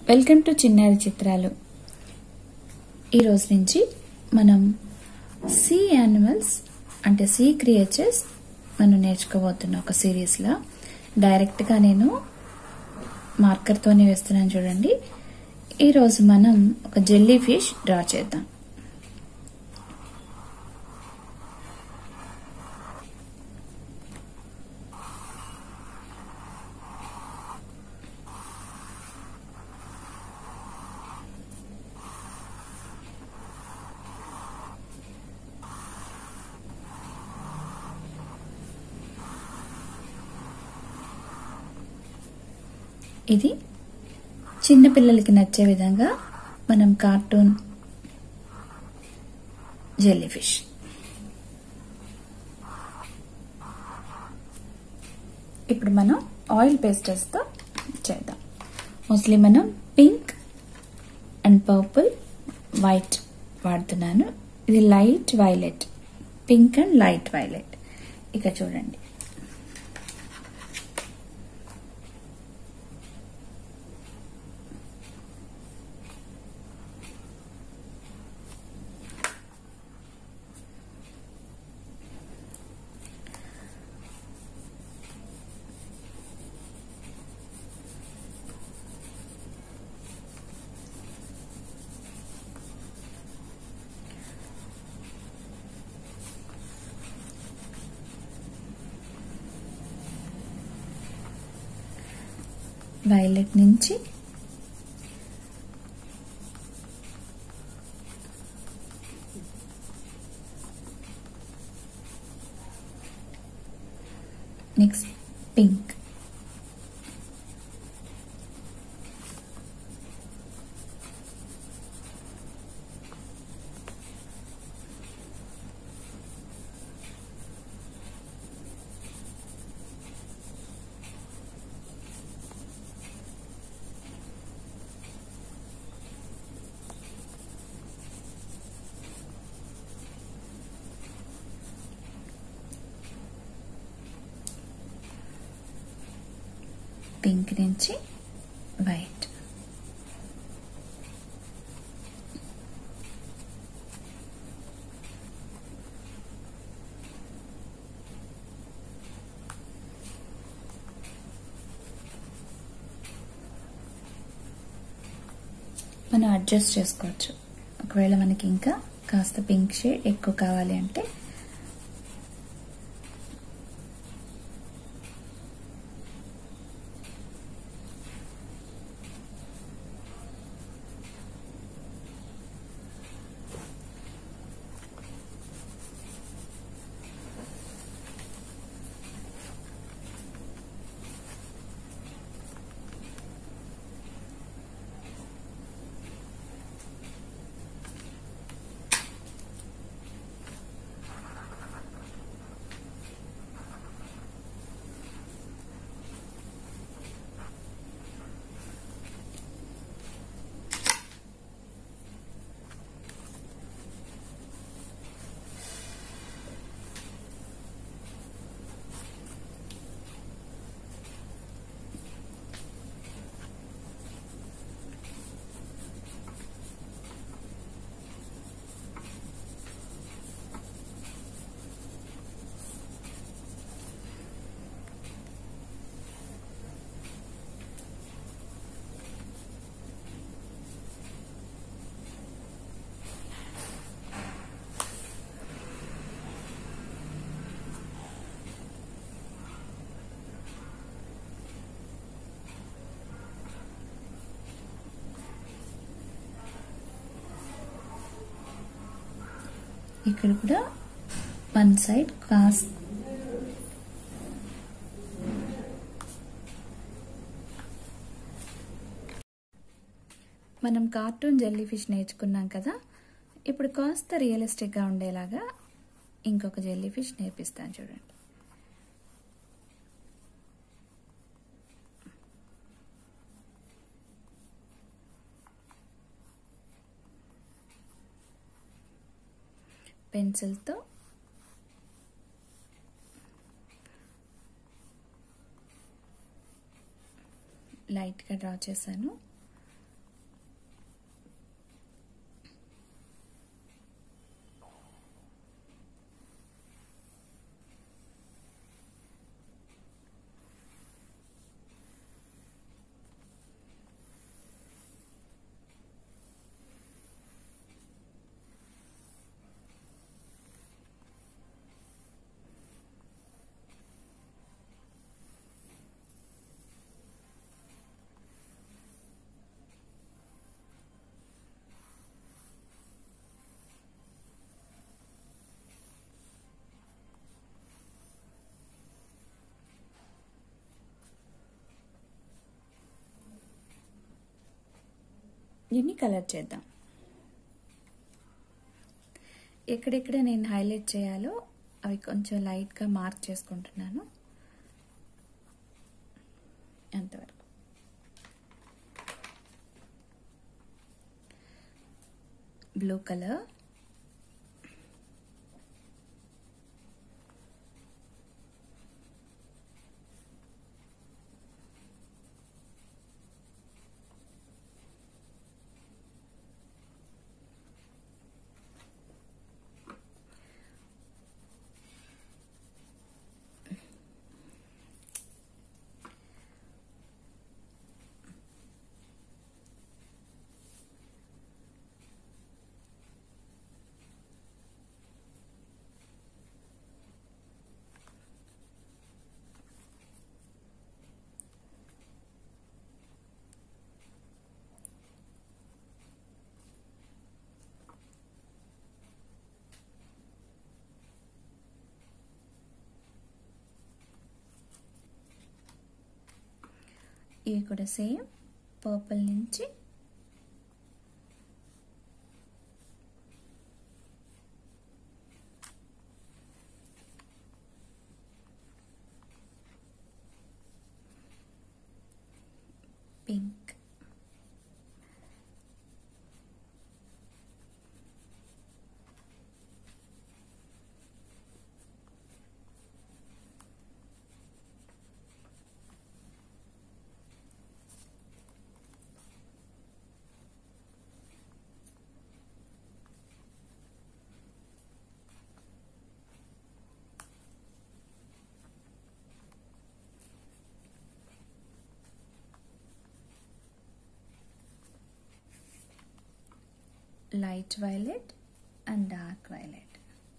Welcome to చిన్నారి చిత్రాలు ఈ రోజు నుంచి మనం సీ యానిమల్స్ అంటే సీ క్రియేచర్స్ మనం నేర్చుకోబోతున్నాం ఒక సిరీస్లో డైరెక్ట్గా నేను మార్కర్తోనే వేస్తున్నాను చూడండి ఈరోజు మనం ఒక జెల్లీ ఫిష్ డ్రా చేద్దాం ఇది చిన్నపిల్లలకి నచ్చే విధంగా మనం కార్టూన్ జెల్లీ ఫిష్ ఇప్పుడు మనం ఆయిల్ పేస్టర్స్తో చేద్దాం మోస్ట్లీ మనం పింక్ అండ్ పర్పుల్ వైట్ వాడుతున్నాను ఇది light violet pink and light violet ఇక చూడండి వైలెట్ నుంచి నెక్స్ట్ పింక్ పింక్ నుంచి వైట్ మనం అడ్జస్ట్ చేసుకోవచ్చు ఒకవేళ మనకి ఇంకా కాస్త పింక్ షేడ్ ఎక్కువ కావాలి అంటే ఇక్కడ కూడా వన్ సైడ్ కాస్ మనం కార్టూన్ జెల్లీ ఫిష్ నేర్చుకున్నాం కదా ఇప్పుడు కాస్త రియలిస్టిక్గా ఉండేలాగా ఇంకొక జెల్లీ ఫిష్ నేర్పిస్తాను చూడండి పెన్సిల్తో లైట్గా డ్రా చేశాను దీన్ని కలర్ చేద్దాం ఎక్కడెక్కడ నేను హైలైట్ చేయాలో అవి కొంచెం లైట్గా మార్క్ చేసుకుంటున్నాను అంతవరకు బ్లూ కలర్ ఇవి కూడా సేమ్ పర్పుల్ నుంచి pink light violet and dark violet.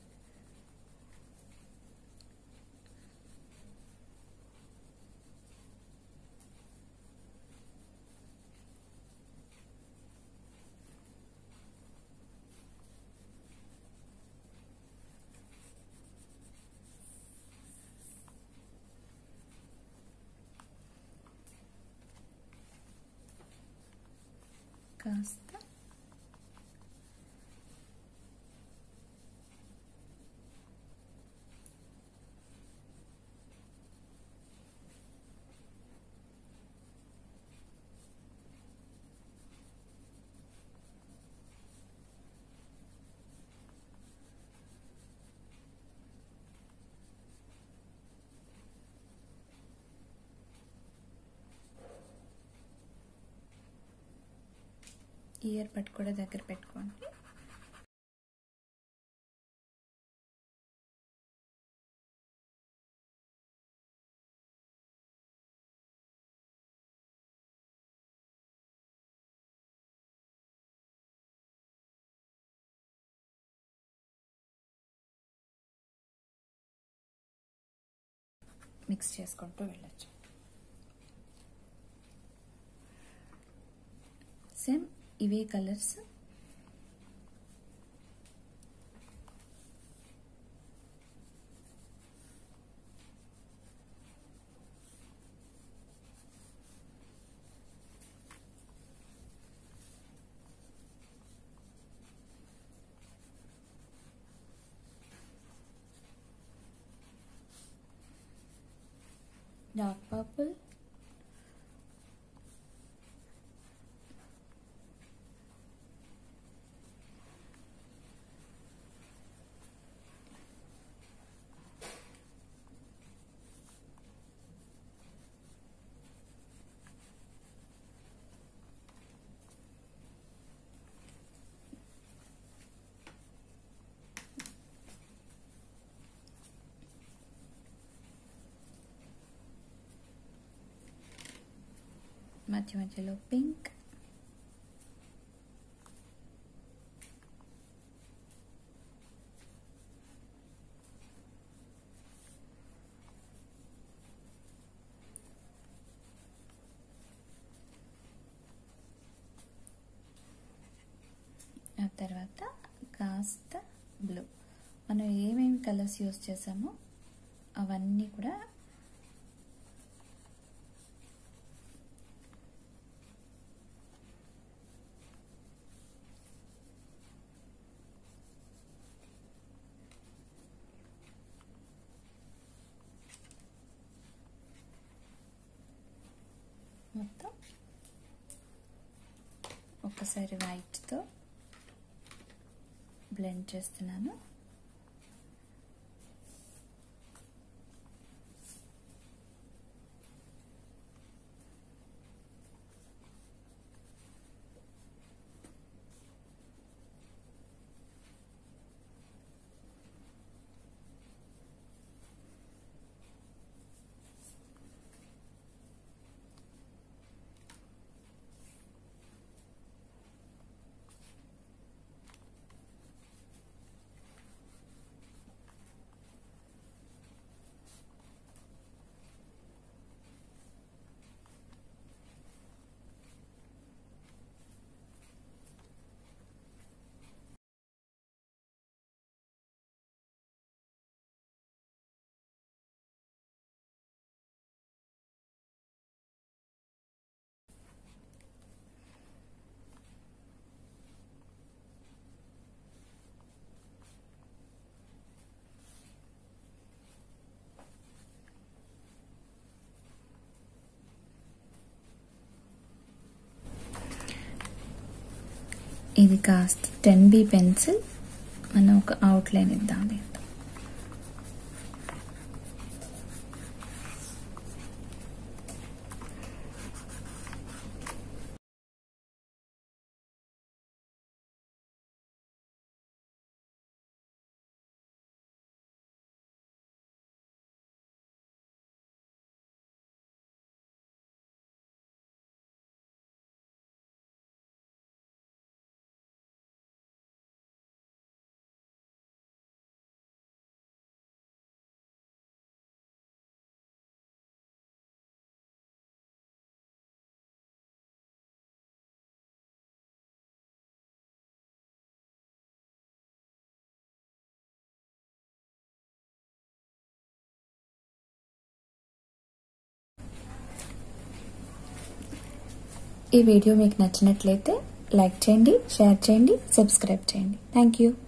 కాస్త ఇయర్ పట్టు కూడా దగ్గర పెట్టుకోండి మిక్స్ చేసుకుంటూ వెళ్ళొచ్చు సేమ్ ఇవే కలర్స్ డార్క్ పర్పుల్ మధ్య మధ్యలో పింక్ ఆ తర్వాత కాస్త బ్లూ మనం ఏమేమి కలర్స్ యూస్ చేసామో అవన్నీ కూడా ఒక్కసారి వైట్తో బ్లెండ్ చేస్తున్నాను ఇది కాస్త టెన్ బి పెన్సిల్ మనం ఒక అవుట్లైన్ ఇద్దాం దీంతో ఈ వీడియో మీకు నచ్చినట్లయితే లైక్ చేయండి షేర్ చేయండి సబ్స్క్రైబ్ చేయండి థ్యాంక్ యూ